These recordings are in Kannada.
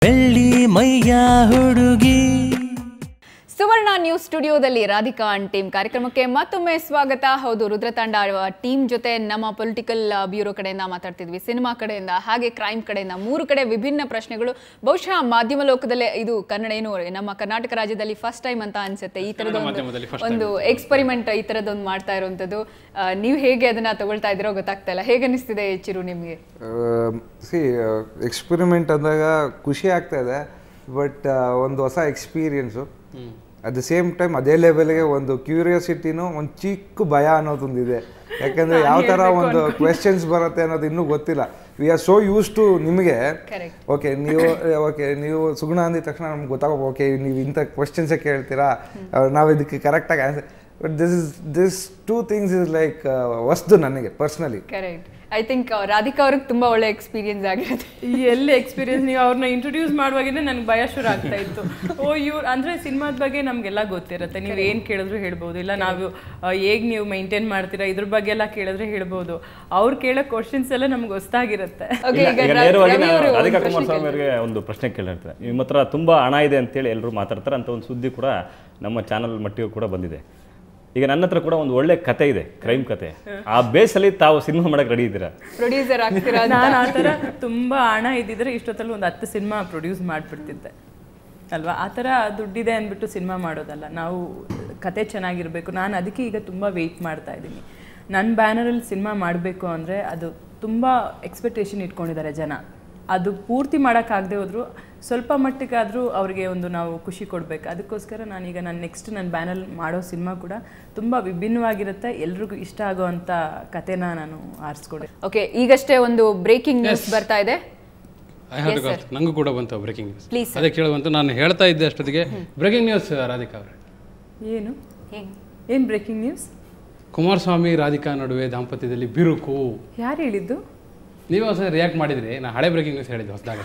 ಬೆಳ್ಳಿ ಮೈಯ ಹುಡುಗಿ ಸುವರ್ಣ ನ್ಯೂಸ್ ಸ್ಟುಡಿಯೋದಲ್ಲಿ ರಾಧಿಕಾ ಅಂಡ್ ಟೀಮ್ ಕಾರ್ಯಕ್ರಮಕ್ಕೆ ಮತ್ತೊಮ್ಮೆ ಸ್ವಾಗತ ಹೌದು ರುದ್ರತಾಂಡ ಟೀಮ್ ಜೊತೆ ನಮ್ಮ ಪೊಲಿಟಿಕಲ್ ಬ್ಯೂರೋ ಕಡೆಯಿಂದ ಮಾತಾಡ್ತಿದ್ವಿ ಸಿನಿಮಾ ಕಡೆಯಿಂದ ಹಾಗೆ ಕ್ರೈಮ್ ಕಡೆಯಿಂದ ಮೂರು ಕಡೆ ವಿಭಿನ್ನ ಪ್ರಶ್ನೆಗಳು ಬಹುಶಃ ಮಾಧ್ಯಮ ಲೋಕದಲ್ಲೇ ಇದು ಕನ್ನಡ ಏನು ನಮ್ಮ ಕರ್ನಾಟಕ ರಾಜ್ಯದಲ್ಲಿ ಫಸ್ಟ್ ಟೈಮ್ ಅಂತ ಅನ್ಸುತ್ತೆ ಈ ತರದ ಒಂದು ಎಕ್ಸ್ಪೆರಿಮೆಂಟ್ ಈ ತರದೊಂದು ಮಾಡ್ತಾ ಇರುವಂತದ್ದು ನೀವು ಹೇಗೆ ಅದನ್ನ ತಗೊಳ್ತಾ ಇದ್ದೀರೋ ಗೊತ್ತಾಗ್ತಾ ಇಲ್ಲ ಹೇಗೆ ಅನಿಸ್ತಿದೆ ಚಿರು ನಿಮಗೆ ಸಿ ಎಕ್ಸ್ಪೆರಿಮೆಂಟ್ ಅಂದಾಗ ಖುಷಿ ಆಗ್ತಾ ಇದೆ ಬಟ್ ಒಂದು ಹೊಸ experience at the same time ಅದೇ ಲೆವೆಲ್ಗೆ ಒಂದು ಕ್ಯೂರಿಯಾಸಿಟಿನೂ ಒಂದು ಚಿಕ್ಕ ಭಯ ಅನ್ನೋದೊಂದಿದೆ ಯಾಕಂದ್ರೆ ಯಾವ ಥರ ಒಂದು ಕ್ವೆಶನ್ಸ್ ಬರುತ್ತೆ ಅನ್ನೋದು ಇನ್ನೂ ಗೊತ್ತಿಲ್ಲ we are so used to ನಿಮಗೆ Correct. ಓಕೆ ನೀವು ಓಕೆ ನೀವು ಸುಗುಣ ಅಂದಿದ ತಕ್ಷಣ ನಮ್ಗೆ ಗೊತ್ತಾಗ ಓಕೆ ನೀವು ಇಂಥ ಕ್ವೆಶನ್ಸೇ ಕೇಳ್ತೀರಾ ನಾವು ಇದಕ್ಕೆ ಕರೆಕ್ಟಾಗಿ answer but this is this two things is like ವಸ್ತು ನನಗೆ personally correct I think Radhika ಅವ್ರಿಗೆ ತುಂಬಾ ಒಳ್ಳೆ ಎಕ್ಸ್ಪೀರಿಯನ್ಸ್ ಆಗಿರುತ್ತೆ ಈ ಎಲ್ಲಿ ಎಕ್ಸ್ಪೀರಿಯನ್ಸ್ ನೀವು ಅವ್ರನ್ನ ಇಂಟ್ರೊಡ್ಯೂಸ್ ಮಾಡುವಾಗಲೇ ನನಗೆ ಭಯ ಶುರು ಆಗ್ತಾ ಇತ್ತು ಓ ಇವ್ರು ಅಂದರೆ ಸಿನಿಮಾದ ಬಗ್ಗೆ ನಮಗೆಲ್ಲ ಗೊತ್ತಿರುತ್ತೆ ನೀವು ಏನು ಕೇಳಿದ್ರು ಹೇಳ್ಬೋದು ಇಲ್ಲ ನಾವು ಹೇಗೆ ನೀವು ಮೈಂಟೈನ್ ಮಾಡ್ತೀರಾ ಇದ್ರ ಬಗ್ಗೆ ಎಲ್ಲ ಕೇಳಿದ್ರೆ ಹೇಳ್ಬೋದು ಅವ್ರು ಕೇಳೋ ಕ್ವಶನ್ಸ್ ಎಲ್ಲ ನಮ್ಗೆ ಹೊಸ್ತಾಗಿರುತ್ತೆ ಓಕೆ ಇಲ್ಲ, ಈಗ ಈಗ ರ- ನೇರವಾಗಿ ರವಿ ನಾನು ಅವರು ರಾಧಿಕಾ ಒಂದು ಪ್ರಶ್ನೆ ಕುಮಾರಸ್ವಾಮಿ ಅವರಿಗೆ ಒಂದು ಪ್ರಶ್ನೆ ಕೇಳಿರ್ತಾರೆ ನಿಮ್ಮ ಹತ್ರ ತುಂಬಾ ಹಣ ಇದೆ ಅಂತೇಳಿ ಎಲ್ಲರೂ ಮಾತಾಡ್ತಾರೆ ಅಂತ ಒಂದು ಸುದ್ದಿ ಕೂಡ ನಮ್ಮ ಚಾನಲ್ ಮಟ್ಟಿಗೂ ಕೂಡ ಬಂದಿದೆ ಈಗ ನನ್ನ ಹತ್ರ ಕೂಡ ಒಂದು ಒಳ್ಳೆ ಕತೆ ಇದೆ ಕ್ರೈಮ್ ಕತೆ ಆ ಬೇಸಲ್ಲಿ ತಾವು ಸಿನಿಮಾ ಮಾಡಕ್ಕೆ ರೆಡಿ ಇದ್ದೀರಾ ಪ್ರೊಡ್ಯೂಸರ್ ಆಗ್ತೀರಾ ಅಂತ. ನಾನು ಆ ಥರ ತುಂಬ ಹಣ ಇದ್ದಿದ್ರೆ ಇಷ್ಟೊತ್ತಲ್ಲಿ ಒಂದು ಹತ್ತು ಸಿನಿಮಾ ಪ್ರೊಡ್ಯೂಸ್ ಮಾಡಿಬಿಡ್ತಿದ್ದೆ ಅಲ್ವಾ ಆ ಥರ ದುಡ್ಡಿದೆ ಅಂದ್ಬಿಟ್ಟು ಸಿನಿಮಾ ಮಾಡೋದಲ್ಲ ನಾವು ಕತೆ ಚೆನ್ನಾಗಿರಬೇಕು ನಾನು ಅದಕ್ಕೆ ಈಗ ತುಂಬ ವೆಯ್ಟ್ ಮಾಡ್ತಾ ಇದ್ದೀನಿ ನನ್ನ ಬ್ಯಾನರಲ್ಲಿ ಸಿನಿಮಾ ಮಾಡಬೇಕು ಅಂದರೆ ಅದು ತುಂಬ ಎಕ್ಸ್ಪೆಕ್ಟೇಷನ್ ಇಟ್ಕೊಂಡಿದ್ದಾರೆ ಜನ ಅದು ಪೂರ್ತಿ ಮಾಡೋಕ್ಕಾಗದೆ ಹೋದ್ರು ಸ್ವಲ್ಪ ಮಟ್ಟಿಗಾದರೂ ಅವ್ರಿಗೆ ಒಂದು ನಾವು ಖುಷಿ ಕೊಡಬೇಕು ಅದಕ್ಕೋಸ್ಕರ ನಾನೀಗ ನಾನು ನೆಕ್ಸ್ಟ್ ನನ್ನ ಬ್ಯಾನಲ್ ಮಾಡೋ ಸಿನಿಮಾ ಕೂಡ ತುಂಬ ವಿಭಿನ್ನವಾಗಿರುತ್ತೆ ಎಲ್ರಿಗೂ ಇಷ್ಟ ಆಗೋವಂಥ ಕತೆನ ನಾನು ಆರಿಸ್ಕೊಡೆ ಓಕೆ ಈಗಷ್ಟೇ ಒಂದು ಬ್ರೇಕಿಂಗ್ ನ್ಯೂಸ್ ಬರ್ತಾ ಇದೆ ಐ ಹ್ಯಾವ್ ಗಾಟ್ ನಂಗೂ ಕೂಡ ಬಂತು ಬ್ರೇಕಿಂಗ್ ನ್ಯೂಸ್ Please, ಅದೇ ಕೇಳುವಂತ ನಾನು ಹೇಳ್ತಾ ಇದ್ದೆ ಅಷ್ಟೊತ್ತಿಗೆ ಬ್ರೇಕಿಂಗ್ ನ್ಯೂಸ್ ರಾಧಿಕಾ ಅವರೇ ಏನು ಏನು ಬ್ರೇಕಿಂಗ್ ನ್ಯೂಸ್ ಕುಮಾರಸ್ವಾಮಿ ರಾಧಿಕಾ ನಡುವೆ ದಾಂಪತ್ಯದಲ್ಲಿ ಬಿರುಕು ಯಾರು ಹೇಳಿದ್ದು ನೀವೇ ಹೊಸ ರಿಯಾಕ್ಟ್ ಮಾಡಿದ್ರಿ ನಾನು ಹಳೆ ಬ್ರೇಕಿಂಗ್ ನ್ಯೂಸ್ ಹೇಳಿದ್ದೆ ಹೊಸದಾಗ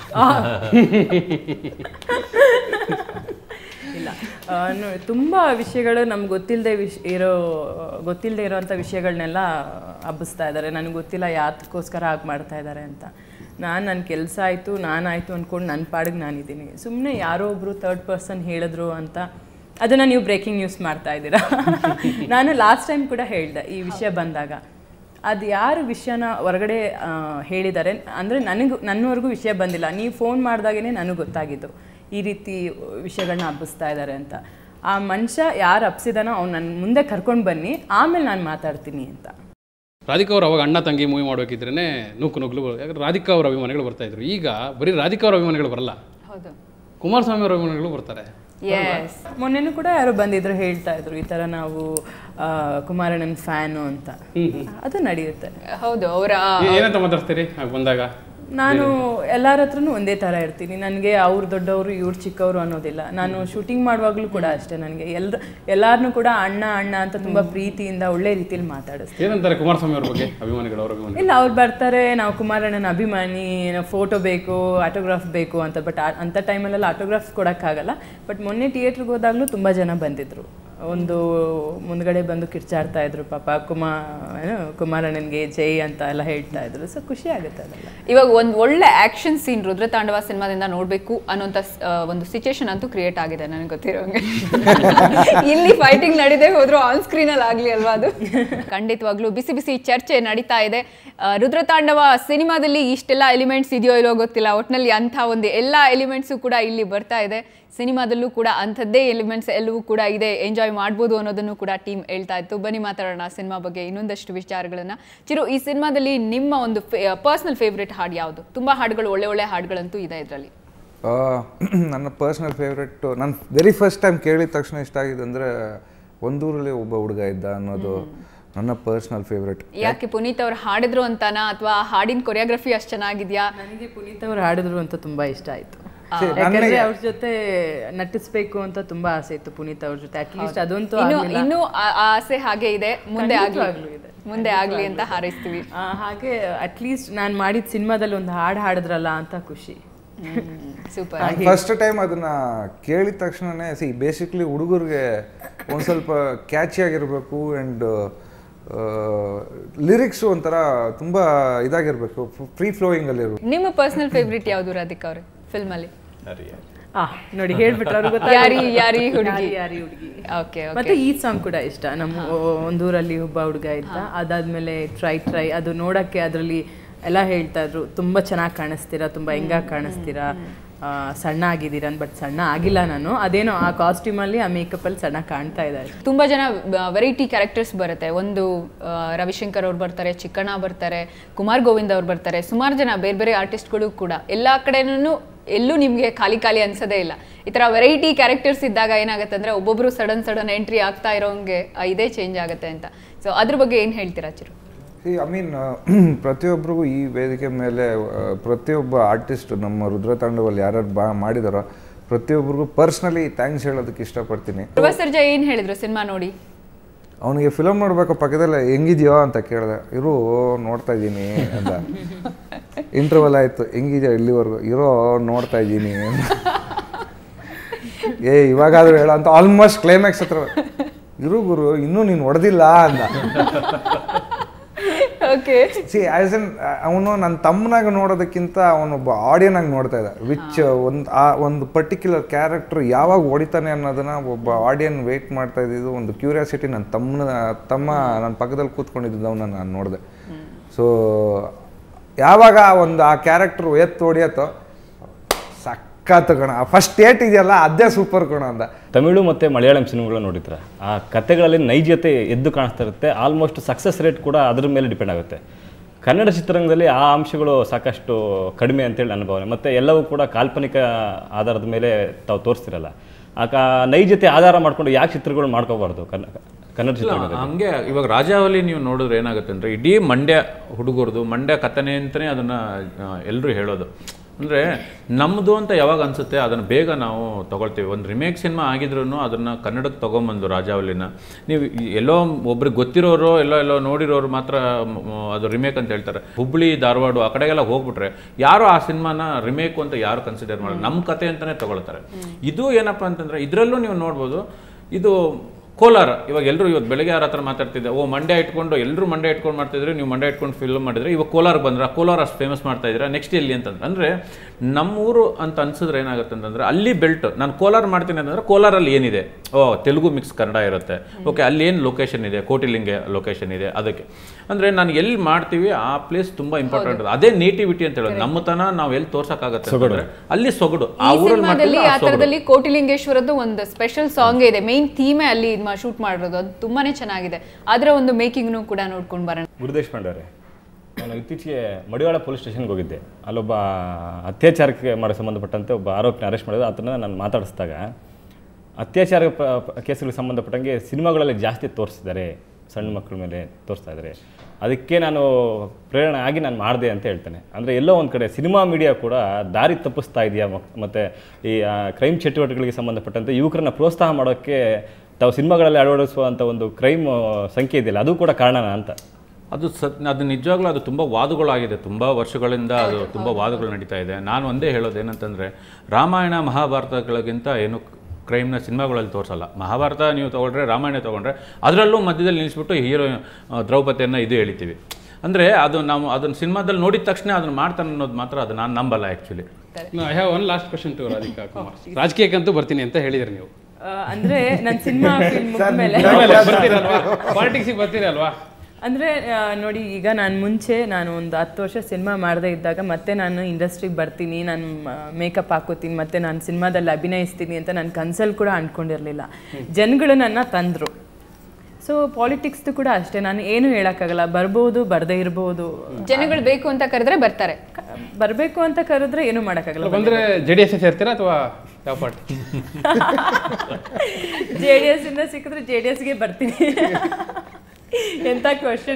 ಇಲ್ಲ ಆ, ನೋ- ತುಂಬ ವಿಷಯಗಳು ನಮ್ಗೆ ಗೊತ್ತಿಲ್ಲದೆ ವಿಷ ಇರೋ ಗೊತ್ತಿಲ್ಲದೆ ಇರೋವಂಥ ವಿಷಯಗಳನ್ನೆಲ್ಲ ಹಬ್ಬಿಸ್ತಾ ಇದ್ದಾರೆ ನನಗೆ ಗೊತ್ತಿಲ್ಲ ಯಾತಕ್ಕೋಸ್ಕರ ಹಾಗೆ ಮಾಡ್ತಾ ಇದ್ದಾರೆ ಅಂತ ನಾನು ನನ್ನ ಕೆಲಸ ಆಯಿತು ನಾನಾಯಿತು ಅಂದ್ಕೊಂಡು ನನ್ನ ಪಾಡಿಗೆ ನಾನಿದ್ದೀನಿ ಸುಮ್ಮನೆ ಯಾರೋ ಒಬ್ಬರು ತರ್ಡ್ ಪರ್ಸನ್ ಹೇಳಿದ್ರು ಅಂತ ಅದನ್ನು ನೀವು ಬ್ರೇಕಿಂಗ್ ನ್ಯೂಸ್ ಮಾಡ್ತಾ ಇದ್ದೀರಾ ನಾನು ಲಾಸ್ಟ್ ಟೈಮ್ ಕೂಡ ಹೇಳಿದೆ ಈ ವಿಷಯ ಬಂದಾಗ ಅದು ಯಾರು ವಿಷಯನ ಹೊರಗಡೆ ಆ, ಹೇಳಿದ್ದಾರೆ ಅಂದರೆ ನನಗೂ ನನ್ನವರೆಗೂ ವಿಷಯ ಬಂದಿಲ್ಲ ನೀವು ಫೋನ್ ಮಾಡಿದಾಗೇ ನನಗೆ ಗೊತ್ತಾಗಿದ್ದು ಈ ರೀತಿ ವಿಷಯಗಳನ್ನ ಹಬ್ಬಿಸ್ತಾ ಇದ್ದಾರೆ ಅಂತ ಆ ಮನುಷ್ಯ ಯಾರು ಹಬ್ಸಿದಾನೋ ಅವ್ನು ನನ್ನ ಮುಂದೆ ಕರ್ಕೊಂಡು ಬನ್ನಿ ಆಮೇಲೆ ನಾನು ಮಾತಾಡ್ತೀನಿ ಅಂತ ರಾಧಿಕಾ ಅವರು ಅವಾಗ ಅಣ್ಣ ತಂಗಿ ಮೂವಿ ಮಾಡ್ಬೇಕಿದ್ರೇ ನೂಕು ನುಗ್ಲು ಯಾಕಂದ್ರೆ ರಾಧಿಕಾ ಅವರ ಅಭಿಮಾನಿಗಳು ಬರ್ತಾ ಇದ್ರು ಈಗ ಬರೀ ರಾಧಿಕಾ ಅವರ ಅಭಿಮಾನಿಗಳು ಬರಲ್ಲ ಹೌದು ಕುಮಾರಸ್ವಾಮಿ ಅವರ ಅಭಿಮಾನಿಗಳು ಬರ್ತಾರೆ ಎಸ್ ಮೊನ್ನೆನೂ ಕೂಡ ಯಾರೋ ಬಂದಿದ್ರು ಹೇಳ್ತಾ ಇದ್ರು ಈ ಥರ ನಾವು ಆ, ಕುಮಾರಣ್ಣನ ಫ್ಯಾನು ಅಂತ ಅದು ನಡೆಯುತ್ತೆ ಹೌದು ಅವರ ಏ- ಏನಂತ ಮಾತಾಡ್ತೀರಿ ಆಗ ಬಂದಾಗ ನಾನು ಎಲ್ಲರ ಹತ್ರನೂ ಒಂದೇ ಥರ ಇರ್ತೀನಿ ನನಗೆ ಅವ್ರು ದೊಡ್ಡವರು ಇವ್ರು ಚಿಕ್ಕವರು ಅನ್ನೋದಿಲ್ಲ ನಾನು ಶೂಟಿಂಗ್ ಮಾಡುವಾಗಲೂ ಕೂಡ ಅಷ್ಟೇ ನನಗೆ ಎಲ್ರು ಎಲ್ಲಾರನ್ನೂ ಕೂಡ ಅಣ್ಣ ಅಣ್ಣ ಅಂತ ತುಂಬ ಪ್ರೀತಿಯಿಂದ ಒಳ್ಳೆ ರೀತಿಯಲ್ಲಿ ಮಾತಾಡಿಸ್ತೀನಿ ಏನಂತಾರೆ ಕುಮಾರಸ್ವಾಮಿ ಅವ್ರ ಬಗ್ಗೆ ಅಭಿಮಾನಿಗಳು ಅವ್ರ ಅಭಿಮಾನಿ ಇಲ್ಲ ಅವ್ರು ಬರ್ತಾರೆ ನಾವು ಕುಮಾರಣ್ಣನ ಅಭಿಮಾನಿ ಫೋಟೋ ಬೇಕು ಆಟೋಗ್ರಾಫ್ ಬೇಕು ಅಂತ ಬಟ್ ಅಂಥ ಟೈಮಲ್ಲೆಲ್ಲ ಆಟೋಗ್ರಾಫ್ ಕೊಡೋಕ್ಕಾಗಲ್ಲ ಬಟ್ ಮೊನ್ನೆ ಥಿಯೇಟ್ರಿಗೆ ಹೋದಾಗಲೂ ತುಂಬ ಜನ ಬಂದಿದ್ರು ಒಂದು ಮುಂದ್ಗಡೆ ಬಂದು ಕಿರ್ಚಾಡ್ತಾ ಇದ್ರು ಪಾಪ ಕುಮಾರ್ ಏನು, ಕುಮಾರಣ್ಣನಿಗೆ ಜೈ ಅಂತ ಎಲ್ಲ ಹೇಳ್ತಾ ಇದ್ರು ಸೊ ಖುಷಿ ಆಗುತ್ತೆ ಅದೆಲ್ಲ ಇವಾಗ ಒಂದು ಒಳ್ಳೆ ಆಕ್ಷನ್ ಸೀನ್ ರುದ್ರತಾಂಡವ ಸಿನಿಮಾದಿಂದ ನೋಡ್ಬೇಕು ಅನ್ನೋಂಥ ಸ್- ಆ, ಒಂದು ಸಿಚುಯೇಷನ್ ಅಂತೂ ಕ್ರಿಯೇಟ್ ಆಗಿದೆ ನನಗೆ ಗೊತ್ತಿರೋಂಗೆ ಇಲ್ಲಿ ಫೈಟಿಂಗ್ ನಡೀದೇ ಹೋದ್ರು ಆನ್ ಸ್ಕ್ರೀನ್ ಅಲ್ಲಿ ಆಗ್ಲಿ ಅಲ್ವಾ ಅದು ಖಂಡಿತವಾಗ್ಲೂ ಬಿಸಿ ಬಿಸಿ ಚರ್ಚೆ ನಡೀತಾ ಇದೆ ಆ, ರುದ್ರತಾಂಡವ ಸಿನಿಮಾದಲ್ಲಿ ಇಷ್ಟೆಲ್ಲ ಎಲಿಮೆಂಟ್ಸ್ ಇದೆಯೋ ಇಲ್ಲೋ ಗೊತ್ತಿಲ್ಲ ಒಟ್ಟಿನಲ್ಲಿ ಅಂಥ ಒಂದು ಎಲ್ಲ ಎಲಿಮೆಂಟ್ಸು ಕೂಡ ಇಲ್ಲಿ ಬರ್ತಾ ಇದೆ ಸಿನಿಮಾದಲ್ಲೂ ಕೂಡ ಅಂಥದ್ದೇ ಎಲಿಮೆಂಟ್ಸ್ ಎಲ್ಲವೂ ಕೂಡ ಇದೆ ಎಂಜಾಯ್ ಮಾಡ್ಬೋದು ಅನ್ನೋದನ್ನು ಕೂಡ ಟೀಮ್ ಹೇಳ್ತಾ ಇತ್ತು ಬನ್ನಿ ಮಾತಾಡೋಣ ಸಿನಿಮಾ ಬಗ್ಗೆ ಇನ್ನೊಂದಷ್ಟು ವಿಚಾರಗಳನ್ನ ಚಿರು ಈ ಸಿನಿಮಾದಲ್ಲಿ ನಿಮ್ಮ ಒಂದು ಪರ್ಸನಲ್ ಫೇವ್ರೆಟ್ ಹಾಡು ಯಾವುದು ತುಂಬಾ ಹಾಡುಗಳು ಒಳ್ಳೆ ಒಳ್ಳೆ ಹಾಡುಗಳಂತೂ ಇದೆ ಇದರಲ್ಲಿ ಆ, ನನ್ನ ಪರ್ಸ್ನಲ್ ಫೇವ್ರೆಟ್ ನಾನು ವೆರಿ ಫಸ್ಟ್ ಟೈಮ್ ಕೇಳಿದ ತಕ್ಷಣ ಇಷ್ಟ ಆಗಿದೆ ಅಂದರೆ ಒಂದೂರಲ್ಲಿ ಒಬ್ಬ ಹುಡುಗ ಇದ್ದ ಅನ್ನೋದು ನನ್ನ ಪರ್ಸ್ನಲ್ ಫೇವ್ರೆಟ್ ಯಾಕೆ ಪುನೀತ್ ಅವ್ರು ಹಾಡಿದ್ರು ಅಂತಾನಾ ಅಥವಾ ಹಾಡಿನ ಕೊರಿಯೋಗ್ರಫಿ ಅಷ್ಟು ಚೆನ್ನಾಗಿದ್ಯಾ ನನಗೆ ಪುನೀತ್ ಅವ್ರು ಹಾಡಿದ್ರು ಅಂತ ತುಂಬಾ ಇಷ್ಟ ಆಯ್ತು ಸರಿ, ಯಾಕಂದ್ರೆ ನನಗೆ- ಅವ್ರ ಜೊತೆ ನಟಿಸ್ಬೇಕು ಅಂತ ತುಂಬಾ ಆಸೆ ಇತ್ತು ಪುನೀತ್ ಅವ್ರ ಜೊತೆ ಅಟ್ಲೀಸ್ಟ್ ಅದಂತೂ ಇನ್ನು ಆಗ್ಲಿಲ್ಲ. ಇನ್ನೂ ಆ- ಆ ಆಸೆ ಹಾಗೆ ಇದೆ ಮುಂದೆ ಆಗ್ಲಿ ಖಂಡಿತವಾಗ್ಲೂ ಇದೆ. ಮುಂದೆ ಆಗ್ಲಿ ಅಂತ ಹಾರೈಸ್ತೀವಿ ಆ, ಹಾಗೆ ಅಟ್ಲೀಸ್ಟ್ ನಾನು ಮಾಡಿದ ಸಿನಿಮಾದಲ್ಲಿ ಒಂದು ಹಾಡು ಹಾಡಿದ್ರಲ್ಲ ಅಂತ ಖುಷಿ ಸೂಪರ್ ಫಸ್ಟ್ ಟೈಮ್ ಅದನ್ನ ಕೇಳಿದ ತಕ್ಷಣನೇ ಸಿ ಬೇಸಿಕ್ಲಿ ಹುಡುಗರಿಗೆ ಒಂದು ಸ್ವಲ್ಪ ಕ್ಯಾಚಿ ಆಗಿರಬೇಕು ಆ್ಯಂಡ್ ಲಿರಿಕ್ಸು ಒಂಥರ ತುಂಬ ಇದಾಗಿರಬೇಕು ಫ್ರೀ ಫ್ಲೋಯಿಂಗ್ ಅಲ್ಲಿರ್ಬೇಕು ನಿಮ್ಮ ಪರ್ಸನಲ್ ಫೇವ್ರೆಟ್ ಯಾವುದು ರಾಧಿಕಾ ಅವ್ರೆ ಫಿಲ್ಮ್ ಅಲ್ಲಿ ಆ ನೋಡಿ ಹೇಳ್ಬಿಟ್ರೆ ಅವ್ರಿಗೆ ಯಾರಿ ಯಾರಿ ಹುಡುಗಿ ಯಾರಿ ಹುಡುಗಿ ಓಕೆ ಮತ್ತೆ ಈ ಸಾಂಗ್ ಕೂಡ ಇಷ್ಟ ನಮ್ಮ ಒಂದೂರಲ್ಲಿ ಒಬ್ಬ ಹುಡುಗ ಇದ್ದ ಅದಾದ್ಮೇಲೆ ಟ್ರೈ ಟ್ರೈ ಅದು ನೋಡಕ್ಕೆ ಅದರಲ್ಲಿ ಎಲ್ಲ ಹೇಳ್ತಾ ಇದ್ರು ತುಂಬಾ ಚೆನ್ನಾಗಿ ಕಾಣಿಸ್ತೀರಾ ತುಂಬಾ ಹೆಂಗಾಗಿ ಕಾಣಿಸ್ತೀರಾ ಆ, ಸಣ್ಣ ಆಗಿದ್ದೀರಾ ಬಟ್ ಸಣ್ಣ ಆಗಿಲ್ಲ ನಾನು ಅದೇನೋ ಆ ಕಾಸ್ಟ್ಯೂಮ್ ಅಲ್ಲಿ ಆ ಮೇಕಪ್ ಅಲ್ಲಿ ಸಣ್ಣ ಕಾಣ್ತಾ ಇದ್ದಾರೆ ತುಂಬಾ ಜನ ವೆರೈಟಿ ಕ್ಯಾರೆಕ್ಟರ್ಸ್ ಬರುತ್ತೆ ಒಂದು ಆ, ರವಿಶಂಕರ್ ಅವ್ರು ಬರ್ತಾರೆ ಚಿಕ್ಕಣ್ಣ ಬರ್ತಾರೆ ಕುಮಾರ್ ಗೋವಿಂದ್ ಅವ್ರು ಬರ್ತಾರೆ ಸುಮಾರು ಜನ ಬೇರೆ ಬೇರೆ ಆರ್ಟಿಸ್ಟ್ಗಳು ಕೂಡ ಎಲ್ಲಾ ಕಡೆನೂ ಎಲ್ಲೂ ನಿಮಗೆ ಖಾಲಿ ಖಾಲಿ ಅನ್ಸೋದೇ ಇಲ್ಲ ಈ ತರ ವೆರೈಟಿ ಕ್ಯಾರೆಕ್ಟರ್ಸ್ ಇದ್ದಾಗ ಏನಾಗುತ್ತೆ ಅಂದ್ರೆ ಒಬ್ಬೊಬ್ರು ಸಡನ್ ಸಡನ್ ಎಂಟ್ರಿ ಆಗ್ತಾ ಇರೋಂಗೆ ಆ, ಇದೇ ಚೇಂಜ್ ಆಗುತ್ತೆ ಅಂತ ಸೊ ಅದ್ರ ಬಗ್ಗೆ ಏನ್ ಹೇಳ್ತೀರಾ ಚಿರು ಈ ಐ ಮೀನ್ ಪ್ರತಿಯೊಬ್ಬರಿಗೂ ಈ ವೇದಿಕೆ ಮೇಲೆ ಆ, ಪ್ರತಿಯೊಬ್ಬ ಆರ್ಟಿಸ್ಟ್ ನಮ್ಮ ರುದ್ರತಾಂಡವಲ್ಲಿ ಯಾರ್ಯಾರು ಬಾ ಮಾಡಿದಾರೋ ಪ್ರತಿಯೊಬ್ಬರಿಗೂ ಪರ್ಸ್ನಲಿ ಥ್ಯಾಂಕ್ಸ್ ಹೇಳೋದಕ್ಕೆ ಇಷ್ಟಪಡ್ತೀನಿ ಧ್ರುವ ಸರ್ಜಾ ಏನ್ ಹೇಳಿದ್ರು ಸಿನಿಮಾ ನೋಡಿ ಅವನಿಗೆ ಫಿಲಮ್ ನೋಡ್ಬೇಕು ಪಕ್ಕದಲ್ಲೇ ಹೆಂಗಿದ್ಯೋ ಅಂತ ಕೇಳಿದೆ ಇರು ನೋಡ್ತಾ ಇದ್ದೀನಿ ಅಂತ ಇಂಟರ್ವಲ್ ಆಯಿತು ಹೆಂಗಿದ್ಯೋ ಇಲ್ಲಿವರೆಗೂ ಇರೋ ನೋಡ್ತಾ ಇದ್ದೀನಿ ಏ ಇವಾಗಾದ್ರೂ ಹೇಳೋ ಅಂತ ಆಲ್ಮೋಸ್ಟ್ ಕ್ಲೈಮ್ಯಾಕ್ಸ್ ಹತ್ರ ಇರು ಗುರು ಇನ್ನೂ ನೀನು ಹೊಡೆದಿಲ್ಲ ಅಂದ ಓಕೆ ಸಿ ಆಸ್ ಎನ್ ಅವನು ನನ್ನ ತಮ್ಮನಾಗ ನೋಡೋದಕ್ಕಿಂತ ಅವನೊಬ್ಬ ಆಡಿಯನಾಗಿ ನೋಡ್ತಾ ಇದ್ದ ವಿಚ್ ಒಂದು ಆ ಒಂದು ಪರ್ಟಿಕ್ಯುಲರ್ ಕ್ಯಾರೆಕ್ಟರ್ ಯಾವಾಗ ಹೊಡಿತಾನೆ ಅನ್ನೋದನ್ನ ಒಬ್ಬ ಆಡಿಯನ್ ವೆಯ್ಟ್ ಮಾಡ್ತಾ ಇದ್ದಿದ್ದು ಒಂದು ಕ್ಯೂರಿಯಾಸಿಟಿ ನನ್ನ ತಮ್ಮನ ತಮ್ಮ ನನ್ನ ಪಕ್ಕದಲ್ಲಿ ಕೂತ್ಕೊಂಡಿದ್ದವನ್ನ ನಾನು ನೋಡಿದೆ ಸೊ ಯಾವಾಗ ಆ ಒಂದು ಆ ಕ್ಯಾರೆಕ್ಟರ್ ಎತ್ತು ಹೊಡಿಯತ್ತೋ ಸಖತ್ ಕಣ ಫಸ್ಟ್ ಏಟ್ ಇದೆಯಲ್ಲ ಅದೇ ಸೂಪರ್ ಕಣ ಅಂದ ತಮಿಳು ಮತ್ತು ಮಲಯಾಳಂ ಸಿನಿಮಾಗಳನ್ನ ನೋಡಿದ್ರೆ ಆ ಕಥೆಗಳಲ್ಲಿ ನೈಜತೆ ಎದ್ದು ಕಾಣಿಸ್ತಾ ಇರುತ್ತೆ ಆಲ್ಮೋಸ್ಟ್ ಸಕ್ಸಸ್ ರೇಟ್ ಕೂಡ ಅದ್ರ ಮೇಲೆ ಡಿಪೆಂಡ್ ಆಗುತ್ತೆ ಕನ್ನಡ ಚಿತ್ರರಂಗದಲ್ಲಿ ಆ ಅಂಶಗಳು ಸಾಕಷ್ಟು ಕಡಿಮೆ ಅಂತೇಳಿ ನನ್ನ ಭಾವನೆ ಮತ್ತು ಎಲ್ಲವೂ ಕೂಡ ಕಾಲ್ಪನಿಕ ಆಧಾರದ ಮೇಲೆ ತಾವು ತೋರಿಸ್ತಿರಲ್ಲ ಆ ಕಾ ನೈಜತೆ ಆಧಾರ ಮಾಡ್ಕೊಂಡು ಯಾಕೆ ಚಿತ್ರಗಳು ಮಾಡ್ಕೋಬಾರ್ದು ಕನ್ನ ಕನ್ನಡ ಚಿತ್ರರಂಗದಲ್ಲಿ ಹಂಗೆ ಇವಾಗ ರಾಜಾವಲಿ ನೀವು ನೋಡಿದ್ರೆ ಏನಾಗುತ್ತೆ ಅಂದರೆ ಇಡೀ ಮಂಡ್ಯ ಹುಡುಗರದು ಮಂಡ್ಯ ಕಥನೆ ಅಂತಲೇ ಅದನ್ನು ಎಲ್ಲರೂ ಹೇಳೋದು ಅಂದರೆ ನಮ್ಮದು ಅಂತ ಯಾವಾಗ ಅನಿಸುತ್ತೆ ಅದನ್ನು ಬೇಗ ನಾವು ತಗೊಳ್ತೀವಿ ಒಂದು ರಿಮೇಕ್ ಸಿನಿಮಾ ಆಗಿದ್ರು ಅದನ್ನು ಕನ್ನಡಕ್ಕೆ ತೊಗೊಂಬಂದು ರಾಜಾವಲಿನ ನೀವು ಈ- ಎಲ್ಲೋ ಒಬ್ರಿಗೆ ಗೊತ್ತಿರೋರು ಎಲ್ಲೋ ಎಲ್ಲೋ ನೋಡಿರೋರು ಮಾತ್ರ ಮ್, ಅದು ರಿಮೇಕ್ ಅಂತ ಹೇಳ್ತಾರೆ ಹುಬ್ಳಿ ಧಾರವಾಡ ಆ ಕಡೆಗೆಲ್ಲ ಹೋಗ್ಬಿಟ್ರೆ ಯಾರು ಆ ಸಿನಿಮಾನ ರಿಮೇಕ್ ಅಂತ ಯಾರು ಕನ್ಸಿಡರ್ ಮಾಡೋದು ನಮ್ಮ ಕತೆ ಅಂತಲೇ ತಗೊಳ್ತಾರೆ ಇದು ಏನಪ್ಪ ಅಂತಂದರೆ ಇದರಲ್ಲೂ ನೀವು ನೋಡ್ಬೋದು ಇದು ಕೋಲಾರ ಇವಾಗ ಎಲ್ಲರೂ ಇವತ್ತು ಬೆಳಗ್ಗೆ ಯಾರ ಹತ್ರ ಮಾತಾಡ್ತಿದ್ದೆ ಓ ಮಂಡ್ಯ ಇಟ್ಕೊಂಡು ಎಲ್ಲರೂ ಮಂಡ್ಯ ಇಟ್ಕೊಂಡು ಮಾಡ್ತಿದ್ರೆ ನೀವು ಮಂಡ್ಯ ಇಟ್ಕೊಂಡು ಫಿಲ್ಮ್ ಮಾಡಿದ್ರೆ ಇವಾಗ ಕೋಲಾರ ಬಂದ್ರೆ ಕೋಲಾರ ಅಷ್ಟು ಫೇಮಸ್ ಮಾಡ್ತಾ ಇದ್ದೀರಾ ನೆಕ್ಸ್ಟ್ ಎಲ್ಲಿ ಅಂತಂದ್ರೆ ಅಂದರೆ ನಮ್ಮೂರು ಅಂತ ಅನ್ಸಿದ್ರೆ ಏನಾಗುತ್ತೆ ಅಂತಂದ್ರೆ ಅಲ್ಲಿ ಬೆಲ್ಟ್ ನಾನು ಕೋಲಾರ ಮಾಡ್ತೀನಿ ಅಂತಂದ್ರೆ ಕೋಲಾರಲ್ಲಿ ಏನಿದೆ ಓ ತೆಲುಗು ಮಿಕ್ಸ್ ಕನ್ನಡ ಇರುತ್ತೆ ಓಕೆ ಅಲ್ಲಿ ಏನು ಲೊಕೇಶನ್ ಇದೆ ಕೋಟಿಲಿಂಗೆ ಲೊಕೇಶನ್ ಇದೆ ಅದಕ್ಕೆ ಅಂದರೆ ನಾನು ಎಲ್ಲಿ ಮಾಡ್ತೀವಿ ಆ ಪ್ಲೇಸ್ ತುಂಬ ಇಂಪಾರ್ಟೆಂಟ್ ಅದೇ ನೇಟಿವಿಟಿ ಅಂತ ಹೇಳೋದು ನಮ್ಮತನ ನಾವು ಎಲ್ಲಿ ತೋರ್ಸಕ್ಕಾಗತ್ತೆ ಅಂತಂದ್ರೆ ಅಲ್ಲಿ ಸೊಗಡು ಈ ಆ ಊರಲ್ಲಿ ಸಿನಿಮಾದಲ್ಲಿ ಮಾಡ್ತಿದ್ರೆ ಆ ಆ ಸೊಗಡು ತರದಲ್ಲಿ ಕೋಟಿಲಿಂಗೇಶ್ವರದ್ದು ಒಂದು ಸ್ಪೆಷಲ್ ಸಾಂಗ್ ಇದೆ ಮೇನ್ ಥೀಮೇ ಅಲ್ಲಿ ಶೂಟ್ ಮಾಡಿರೋದು ಅದು ತುಂಬಾನೇ ಚೆನ್ನಾಗಿದೆ ಅದರ ಒಂದು ಮೇಕಿಂಗ್ನು ಕೂಡ ನೋಡ್ಕೊಂಡು ಬರೋಣ ಗುರುದೇಶ್ ಪಾಂಡವ್ರೆ ನಾನು ಇತ್ತೀಚೆಗೆ ಮಡಿವಾಳ ಪೊಲೀಸ್ ಸ್ಟೇಷನ್ಗೆ ಹೋಗಿದ್ದೆ ಅಲ್ಲೊಬ್ಬ ಅತ್ಯಾಚಾರಕ್ಕೆ ಮಾಡೋ ಸಂಬಂಧಪಟ್ಟಂತೆ ಒಬ್ಬ ಆರೋಪಿನ ಅರೆಸ್ಟ್ ಮಾಡಿದ್ರು ಆತನ ನಾನು ಮಾತಾಡಿಸಿದಾಗ ಅತ್ಯಾಚಾರ ಪ- ಪ- ಕೇಸುಗಳಿಗೆ ಸಂಬಂಧಪಟ್ಟಂಗೆ ಸಿನಿಮಾಗಳಲ್ಲಿ ಜಾಸ್ತಿ ತೋರಿಸಿದ್ದಾರೆ ಸಣ್ಣ ಮಕ್ಕಳ ಮೇಲೆ ತೋರಿಸ್ತಾ ಇದ್ದಾರೆ ಅದಕ್ಕೆ ನಾನು ಪ್ರೇರಣೆ ಆಗಿ ನಾನು ಮಾಡಿದೆ ಅಂತ ಹೇಳ್ತೇನೆ ಅಂದರೆ ಎಲ್ಲೋ ಒಂದು ಕಡೆ ಸಿನಿಮಾ ಮೀಡಿಯಾ ಕೂಡ ದಾರಿ ತಪ್ಪಿಸ್ತಾ ಇದೆಯಾ ಮತ್ತು ಈ ಕ್ರೈಮ್ ಚಟುವಟಿಕೆಗಳಿಗೆ ಸಂಬಂಧಪಟ್ಟಂತೆ ಯುವಕರನ್ನ ಪ್ರೋತ್ಸಾಹ ಮಾಡೋಕ್ಕೆ ತಾವು ಸಿನಿಮಾಗಳಲ್ಲಿ ಅಳವಡಿಸುವಂಥ ಒಂದು ಕ್ರೈಮ್ ಸಂಖ್ಯೆ ಇದೆಯಲ್ಲ ಅದು ಕೂಡ ಕಾರಣನಾ ಅಂತ ಅದು ಸತ್ ಅದು ನಿಜವಾಗ್ಲೂ ಅದು ತುಂಬ ವಾದಗಳಾಗಿದೆ ತುಂಬ ವರ್ಷಗಳಿಂದ ಅದು ತುಂಬ ವಾದಗಳು ನಡೀತಾ ಇದೆ ನಾನು ಒಂದೇ ಹೇಳೋದು ಏನಂತಂದರೆ ರಾಮಾಯಣ ಮಹಾಭಾರತಗಳಿಗಿಂತ ಏನು ಕ್ರೈಮ್ನ ಸಿನಿಮಾಗಳಲ್ಲಿ ತೋರಿಸಲ್ಲ ಮಹಾಭಾರತ ನೀವು ತೊಗೊಂಡ್ರೆ ರಾಮಾಯಣ ತೊಗೊಂಡ್ರೆ ಅದರಲ್ಲೂ ಮಧ್ಯದಲ್ಲಿ ನಿಲ್ಲಿಸ್ಬಿಟ್ಟು ಹೀರೋ ದ್ರೌಪದಿಯನ್ನು ಇದು ಹೇಳ್ತೀವಿ ಅಂದರೆ ಅದು ನಾವು ಅದನ್ನು ಸಿನಿಮಾದಲ್ಲಿ ನೋಡಿದ ತಕ್ಷಣ ಅದನ್ನು ಮಾಡ್ತಾನೆ ಅನ್ನೋದು ಮಾತ್ರ ಅದು ನಾನು ನಂಬಲ್ಲ actually I have one last question to Radhika Kumar ರಾಜಕೀಯಕ್ಕಂತೂ ಬರ್ತೀನಿ ಅಂತ ಹೇಳಿದ್ರಿ ನೀವು ಆ, ಅಂದ್ರೆ ನನ್ನ ಸಿನಿಮಾ ಫಿಲ್ಮ್ ಮುಗಿದ್ಮೇಲೆ ಬರ್ತೀರಲ್ವಾ ಪಾಲಿಟಿಕ್ಸಿಗೆ ಬರ್ತೀರಲ್ವಾ ಅಂದರೆ ನೋಡಿ ಈಗ ನಾನು ಮುಂಚೆ ನಾನು ಒಂದು ಹತ್ತು ವರ್ಷ ಸಿನಿಮಾ ಮಾಡದೇ ಇದ್ದಾಗ ಮತ್ತೆ ನಾನು ಇಂಡಸ್ಟ್ರಿಗೆ ಬರ್ತೀನಿ ನಾನು ಮೇಕಪ್ ಹಾಕೋತೀನಿ ಮತ್ತೆ ನಾನು ಸಿನಿಮಾದಲ್ಲಿ ಅಭಿನಯಿಸ್ತೀನಿ ಅಂತ ನಾನು ಕನ್ಸಲ್ಲಿ ಕೂಡ ಅಂದ್ಕೊಂಡಿರಲಿಲ್ಲ ಜನಗಳು ನನ್ನ ತಂದರು ಸೊ ಪಾಲಿಟಿಕ್ಸ್ದು ಕೂಡ ಅಷ್ಟೇ ನಾನು ಏನು ಹೇಳೋಕ್ಕಾಗಲ್ಲ ಬರ್ಬೋದು ಬರದೇ ಇರ್ಬೋದು ಜನಗಳು ಬೇಕು ಅಂತ ಕರೆದ್ರೆ ಬರ್ತಾರೆ ಬರಬೇಕು ಅಂತ ಕರೆದ್ರೆ ಏನು ಮಾಡೋಕ್ಕಾಗಲ್ಲ ಬಂದ್ರೆ ಜೆ ಡಿ ಎಸ್ ಸೇರ್ತೀರಾ ಅಥವಾ ಯಾವ ಪಾರ್ಟಿ ಜೆ ಡಿ ಎಸ್ ಇಂದ ಸಿಕ್ಕಿದ್ರೆ ಜೆ ಡಿ ಎಸ್ಗೆ ಬರ್ತೀನಿ ಎಂಥ ಕ್ವಶನ್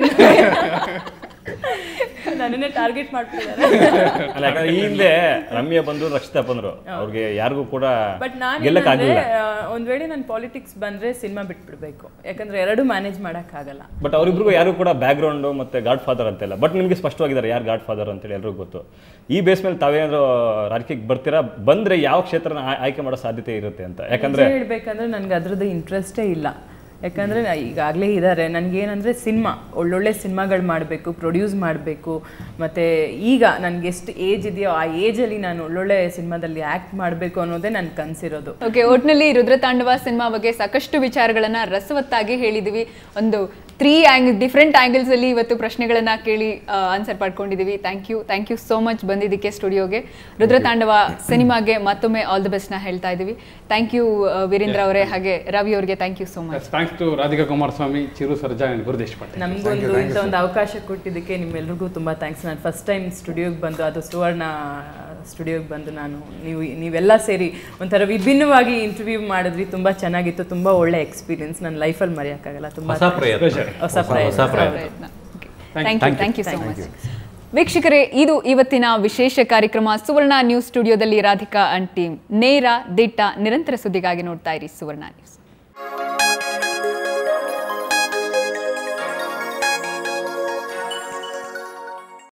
ನನ್ನನ್ನೇ ಟಾರ್ಗೆಟ್ ಮಾಡ್ತಿದ್ದಾರೆ ಅಲ್ಲ ಯಾಕಂದ್ರೆ ಈ ಹಿಂದೆ ರಮ್ಯಾ ಬಂದ್ರು ರಕ್ಷಿತಾ ಬಂದ್ರು ಅವ್ರಿಗೆ ಯಾರಿಗೂ ಕೂಡ ಬಟ್ ನಾನು ಗೆಲ್ಲಕ್ಕಾಗಲಿಲ್ಲ ಒಂದ್ ವೇಳೆ ನಾನು ಪಾಲಿಟಿಕ್ಸ್ ಬಂದ್ರೆ ಸಿನಿಮಾ ಬಿಟ್ಬಿಡ್ಬೇಕು ಯಾಕಂದ್ರೆ ಎರಡು ಮ್ಯಾನೇಜ್ ಆಗಲ್ಲ ಬಟ್ ಅವರಿಬ್ರಿಗೂ ಯಾರು ಕೂಡ ಬ್ಯಾಕ್ ಗ್ರೌಂಡ್ ಮತ್ತೆ ಗಾಡ್ ಫಾದರ್ ಅಂತೆಲ್ಲ ಬಟ್ ನಿಮಗೆ ಸ್ಪಷ್ಟವಾಗಿದ್ದಾರೆ ಯಾರು ಗಾಡ್ ಫಾದರ್ ಅಂತೇಳಿ ಎಲ್ರಿಗೂ ಗೊತ್ತು ಈ ಬೇಸ್ ಮೇಲೆ ತಾವೇನಾದ್ರು ರಾಜಕೀಯಕ್ಕೆ ಬರ್ತೀರಾ ಬಂದ್ರೆ ಯಾವ ಕ್ಷೇತ್ರನ ಆಯ್- ಆಯ್ಕೆ ಮಾಡೋ ಸಾಧ್ಯತೆ ಇರುತ್ತೆ ಅಂತ ಯಾಕಂದ್ರೆ ನಿಜ ಹೇಳ್ಬೇಕಂದ್ರೆ ನನ್ಗೆ ಅದ್ರದ್ದು ಇಂಟ್ರೆಸ್ಟೇ ಇಲ್ಲ ಯಾಕಂದರೆ ಈಗಾಗಲೇ ಇದ್ದಾರೆ ನನಗೇನಂದರೆ ಸಿನಿಮಾ ಒಳ್ಳೊಳ್ಳೆ ಸಿನಿಮಾಗಳು ಮಾಡಬೇಕು ಪ್ರೊಡ್ಯೂಸ್ ಮಾಡಬೇಕು ಮತ್ತು ಈಗ ನನಗೆ ಎಷ್ಟು ಏಜ್ ಇದೆಯೋ ಆ ಏಜಲ್ಲಿ ನಾನು ಒಳ್ಳೊಳ್ಳೆ ಸಿನಿಮಾದಲ್ಲಿ ಆ್ಯಕ್ಟ್ ಮಾಡಬೇಕು ಅನ್ನೋದೇ ನನ್ನ ಕನಸಿರೋದು ಓಕೆ ಒಟ್ನಲ್ಲಿ ರುದ್ರತಾಂಡವ ಸಿನಿಮಾ ಬಗ್ಗೆ ಸಾಕಷ್ಟು ವಿಚಾರಗಳನ್ನ ರಸವತ್ತಾಗಿ ಹೇಳಿದೀವಿ ಒಂದು ತ್ರೀ ಆಂಗ್ ಡಿಫ್ರೆಂಟ್ ಆಂಗಲ್ಸ್ ಅಲ್ಲಿ ಇವತ್ತು ಪ್ರಶ್ನೆಗಳನ್ನ ಕೇಳಿ ಆನ್ಸರ್ ಪಡ್ಕೊಂಡಿದೀವಿ thank you thank you so much ಬಂದಿದ್ದಕ್ಕೆ ಸ್ಟುಡಿಯೋಗೆ ರುದ್ರತಾಂಡವ ಸಿನಿಮಾಗೆ ಮತ್ತೊಮ್ಮೆ ಆಲ್ ದಿ ಬೆಸ್ಟ್ ನ ಹೇಳ್ತಾ ಇದೀವಿ ಥ್ಯಾಂಕ್ ಯು ವೀರೇಂದ್ರ ಅವರೇ ಹಾಗೆ ರವಿ ಅವರಿಗೆ thank you so much thanks to Radhika Kumaraswamy Chiru Sarja and Gurudesh Patil ನಮಗೊಂದು ಇಂಥ ಒಂದು ಅವಕಾಶ ಕೊಟ್ಟಿದ್ದಕ್ಕೆ ನಿಮ್ಮೆಲ್ರಿಗೂ ತುಂಬ ಥ್ಯಾಂಕ್ಸ್ ನಾನು ಫಸ್ಟ್ ಟೈಮ್ ಸ್ಟುಡಿಯೋಗೆ ಬಂದು ಅದು ಸುವರ್ಣ ಸ್ಟುಡಿಯೋಗೆ ಬಂದು ನಾನು ನೀವು ನೀವೆಲ್ಲ ಸೇರಿ ಒಂಥರ ವಿಭಿನ್ನವಾಗಿ ಇಂಟರ್ವ್ಯೂ ಮಾಡಿದ್ವಿ ತುಂಬ ಚೆನ್ನಾಗಿತ್ತು ತುಂಬ ಒಳ್ಳೆ ಎಕ್ಸ್ಪೀರಿಯನ್ಸ್ ನನ್ನ ಲೈಫಲ್ಲಿ ಮರೆಯೋಕ್ಕಾಗಲ್ಲ ತುಂಬ ಹೊಸ ಪ್ರಯತ್ನ ಹೊಸ ಪ್ರಯತ್ನ ಹೊಸ ಪ್ರಯತ್ನ thank you thank you so much ವೀಕ್ಷಕರೇ ಇದು ಇವತ್ತಿನ ವಿಶೇಷ ಕಾರ್ಯಕ್ರಮ ಸುವರ್ಣ ನ್ಯೂಸ್ ಸ್ಟುಡಿಯೋದಲ್ಲಿ ರಾಧಿಕಾ ಅಂಡ್ ಟೀಮ್ ನೇರ ದಿಟ್ಟ ನಿರಂತರ ಸುದ್ದಿಗಾಗಿ ನೋಡ್ತಾ ಇರಿ ಸುವರ್ಣ ನ್ಯೂಸ್